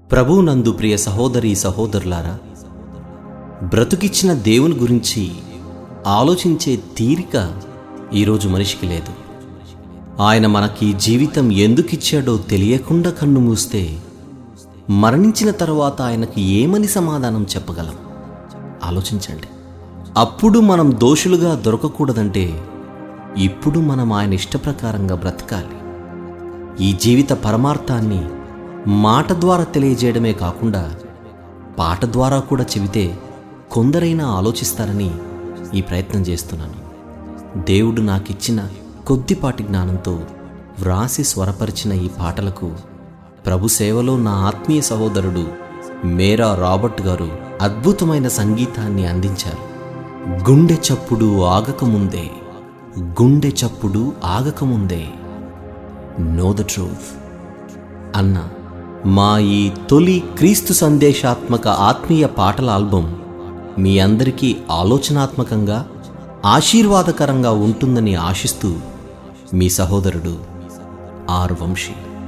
ప్రభువునందు ప్రియ సహోదరి సహోదరులారా బ్రతుకిచ్చిన దేవుని గురించి ఆలోచించే తీరిక ఈరోజు మనిషికి లేదు ఆయన మనకి జీవితం ఎందుకిచ్చాడో తెలియకుండా కన్ను మూస్తే మరణించిన తర్వాత ఆయనకి ఏమని సమాధానం చెప్పగలం ఆలోచించండి అప్పుడు మనం దోషులుగా దొరకకూడదంటే ఇప్పుడు మనం ఆయన ఇష్టప్రకారంగా బ్రతకాలి ఈ జీవిత పరమార్థాన్ని మాట ద్వారా తెలియజేయడమే కాకుండా పాట ద్వారా కూడా చెబితే కొందరైనా ఆలోచిస్తారని ఈ ప్రయత్నం చేస్తున్నాను దేవుడు నాకిచ్చిన కొద్దిపాటి జ్ఞానంతో వ్రాసి స్వరపరిచిన ఈ పాటలకు ప్రభు సేవలో నా ఆత్మీయ సహోదరుడు మేరా రాబర్ట్ గారు అద్భుతమైన సంగీతాన్ని అందించారు గుండె చప్పుడు ఆగకముందే గుండె చప్పుడు ఆగకముందే నో ద ట్రూత్ అన్న మా ఈ తొలి క్రీస్తు సందేశాత్మక ఆత్మీయ పాటల ఆల్బం మీ అందరికీ ఆలోచనాత్మకంగా ఆశీర్వాదకరంగా ఉంటుందని ఆశిస్తూ మీ సహోదరుడు ఆర్ వంశీ